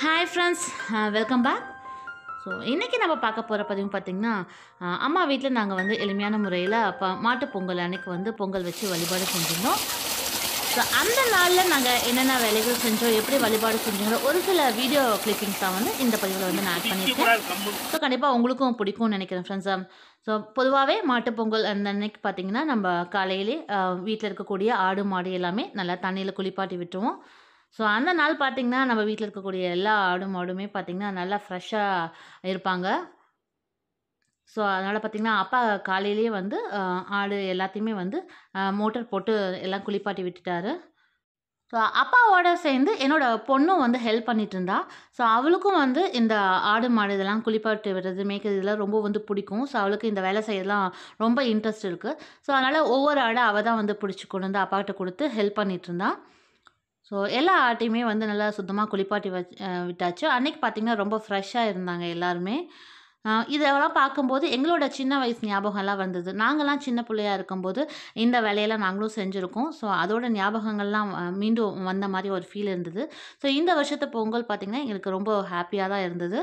hi friends welcome back so இன்றைக்கி நம்ம பார்க்க போகிற பதிவு பார்த்திங்கன்னா அஹ், அம்மா வீட்டில் நாங்கள் வந்து எளிமையான முறையில் அப்போ மாட்டுப் பொங்கல் அன்னைக்கு வந்து பொங்கல் வச்சு வழிபாடு செஞ்சிருந்தோம் ஸோ அந்த நாளில் நாங்கள் என்னென்ன வேலைகள் செஞ்சோம் எப்படி வழிபாடு செஞ்சோங்கிற ஒரு சில வீடியோ கிளிப்பிங்ஸ் தான் வந்து இந்த பதிவில் வந்து நான் ஆட் பண்ணியிருக்கேன் ஸோ கண்டிப்பாக உங்களுக்கும் பிடிக்கும்னு நினைக்கிறேன் ஃப்ரெண்ட்ஸ் ஸோ பொதுவாகவே மாட்டுப் பொங்கல் அந்த அன்னைக்கு பார்த்தீங்கன்னா நம்ம காலையிலே வீட்டில் இருக்கக்கூடிய ஆடு மாடு எல்லாமே நல்லா தண்ணியில் குளிப்பாட்டி விட்டுருவோம் ஸோ அந்த நாள் பார்த்திங்கன்னா நம்ம வீட்டில் இருக்கக்கூடிய எல்லா ஆடு மாடுமே பார்த்திங்கன்னா நல்லா ஃப்ரெஷ்ஷாக இருப்பாங்க ஸோ அதனால் பார்த்திங்கன்னா அப்பா காலையிலேயே வந்து அஹ், ஆடு எல்லாத்தையுமே வந்து மோட்டர் போட்டு எல்லாம் குளிப்பாட்டி விட்டுட்டாரு ஸோ அப்பாவோட சேர்ந்து என்னோட பொண்ணும் வந்து ஹெல்ப் பண்ணிட்டு இருந்தா ஸோ அவளுக்கும் வந்து இந்த ஆடு மாடு இதெல்லாம் குளிப்பாட்டி விடுறது மேய்க்கிறது இதெல்லாம் ரொம்ப வந்து பிடிக்கும் ஸோ அவளுக்கு இந்த வேலை செய்யலாம் ரொம்ப இன்ட்ரெஸ்ட் இருக்குது ஸோ அதனால் ஒவ்வொரு ஆடை அவள் தான் வந்து பிடிச்சி கொண்டு வந்து அப்பாக்கிட்ட கொடுத்து ஹெல்ப் பண்ணிட்டு இருந்தா ஸோ எல்லா ஆட்டையுமே வந்து நல்லா சுத்தமாக குளிப்பாட்டி வச் அஹ் விட்டாச்சு அன்னைக்கு பார்த்திங்கன்னா ரொம்ப ஃப்ரெஷ்ஷாக இருந்தாங்க எல்லாருமே அஹ் இதெல்லாம் பார்க்கும்போது எங்களோட சின்ன வயசு ஞாபகம்லாம் வந்தது நாங்கள்லாம் சின்ன பிள்ளையா இருக்கும்போது இந்த வேலையெல்லாம் நாங்களும் செஞ்சுருக்கோம் ஸோ அதோட ஞாபகங்கள்லாம் அஹ், மீண்டும் வந்த மாதிரி ஒரு ஃபீல் இருந்தது ஸோ இந்த வருஷத்து பொங்கல் பார்த்திங்கன்னா எங்களுக்கு ரொம்ப ஹாப்பியாக தான் இருந்தது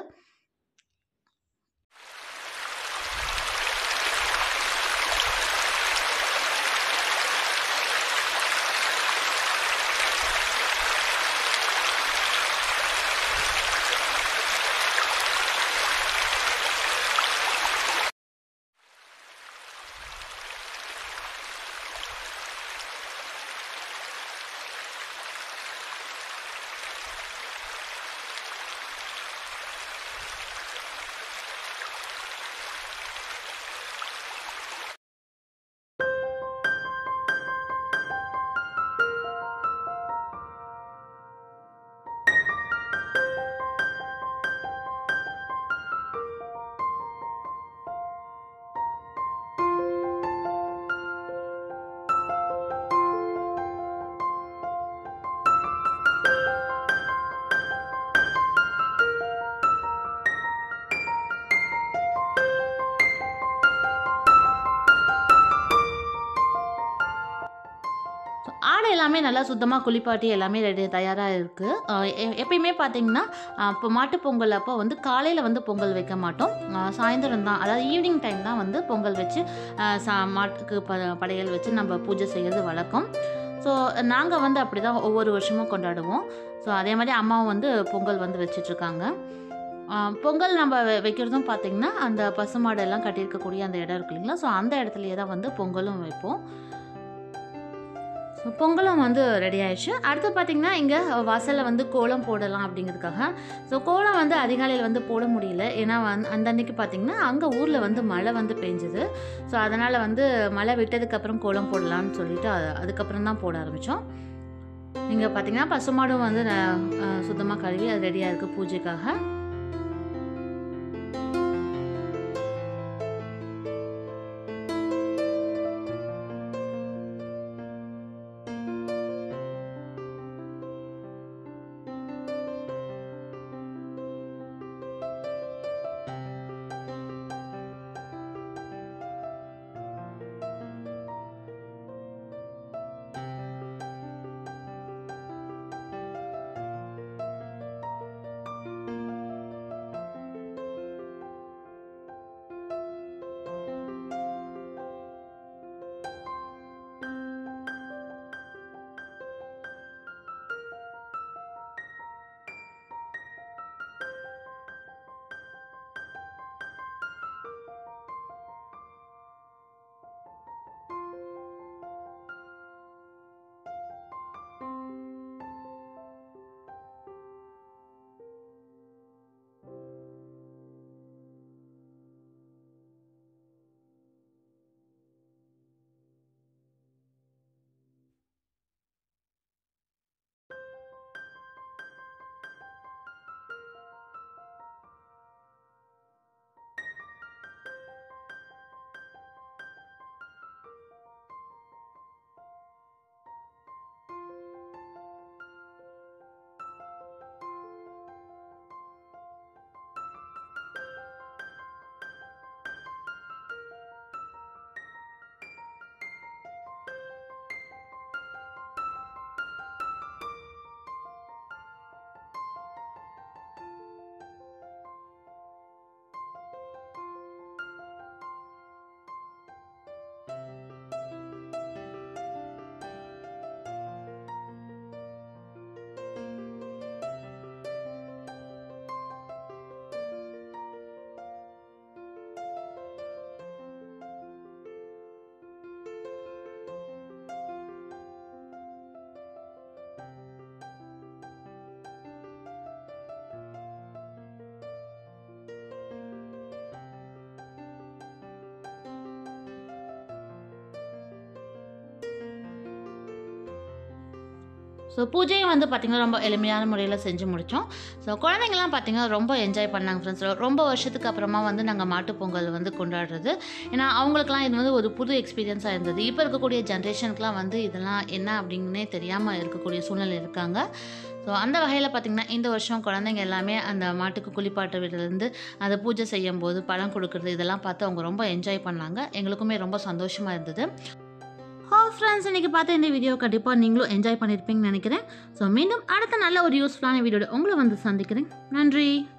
ஸோ ஆடை எல்லாமே நல்லா சுத்தமாக குளிப்பாட்டி எல்லாமே ரெடி தயாராக இருக்குது எப்பயுமே பார்த்தீங்கன்னா அஹ், இப்போ மாட்டுப் பொங்கல் அப்போ வந்து காலையில் வந்து பொங்கல் வைக்க மாட்டோம் அஹ், சாயந்தரம் தான் அதாவது ஈவினிங் டைம் தான் வந்து பொங்கல் வச்சு அஹ், சா மாட்டுக்கு ப படையல் வச்சு நம்ம பூஜை செய்கிறது வழக்கம் ஸோ நாங்கள் வந்து அப்படி தான் ஒவ்வொரு வருஷமும் கொண்டாடுவோம் ஸோ அதே மாதிரி அம்மாவும் வந்து பொங்கல் வந்து வச்சிட்ருக்காங்க பொங்கல் நம்ம வெ- வைக்கிறதும் பார்த்திங்கன்னா அந்த பசுமாடு எல்லாம் கட்டியிருக்கக்கூடிய அந்த இடம் இருக்கு இல்லைங்களா ஸோ அந்த இடத்துலையே தான் வந்து பொங்கலும் வைப்போம் ஸோ பொங்கலும் வந்து ரெடி ஆயிடுச்சு அடுத்து பார்த்திங்கன்னா இங்கே வாசலில் வந்து கோலம் போடலாம் அப்படிங்கிறதுக்காக ஸோ கோலம் வந்து அதிகாலையில் வந்து போட முடியல ஏன்னா வந்து அந்த அன்னைக்கு பார்த்திங்கன்னா அங்கே ஊரில் வந்து மழை வந்து பெஞ்சுது ஸோ அதனால் வந்து மழை விட்டதுக்கப்புறம் கோலம் போடலாம்னு சொல்லிட்டு அது அதுக்கப்புறம் தான் போட ஆரம்பித்தோம் இங்கே பார்த்திங்கன்னா பசுமாடும் வந்து சுத்தமாக கழுவி அது ரெடியாக இருக்குது பூஜைக்காக ஸோ பூஜையும் வந்து பார்த்திங்கன்னா ரொம்ப எளிமையான முறையில் செஞ்சு முடித்தோம் ஸோ குழந்தைங்கலாம் பார்த்திங்கன்னா ரொம்ப என்ஜாய் பண்ணாங்க ஃப்ரெண்ட்ஸ் ரொம்ப வருஷத்துக்கு அப்புறமா வந்து நாங்கள் மாட்டுப் பொங்கல் வந்து கொண்டாடுறது ஏன்னா அவங்களுக்குலாம் இது வந்து ஒரு புது எக்ஸ்பீரியன்ஸாக இருந்தது இப்போ இருக்கக்கூடிய ஜென்ரேஷனுக்குலாம் வந்து இதெல்லாம் என்ன அப்படின்னே தெரியாமல் இருக்கக்கூடிய சூழ்நிலை இருக்காங்க ஸோ அந்த வகையில் பார்த்திங்கன்னா இந்த வருஷம் குழந்தைங்க எல்லாமே அந்த மாட்டுக்கு குளிப்பாட்ட விடுறதுலேருந்து அதை பூஜை செய்யும் போது பழம் கொடுக்குறது இதெல்லாம் பார்த்து அவங்க ரொம்ப என்ஜாய் பண்ணாங்க எங்களுக்குமே ரொம்ப சந்தோஷமாக இருந்தது ஹோ ஃப்ரெண்ட்ஸ் இன்றைக்கி பார்த்த இந்த வீடியோ கண்டிப்பாக நீங்களும் என்ஜாய் பண்ணியிருப்பீங்கன்னு நினைக்கிறேன் ஸோ மீண்டும் அடுத்த நல்ல ஒரு யூஸ்ஃபுல்லான வீடியோட உங்களை வந்து சந்திக்கிறேன் நன்றி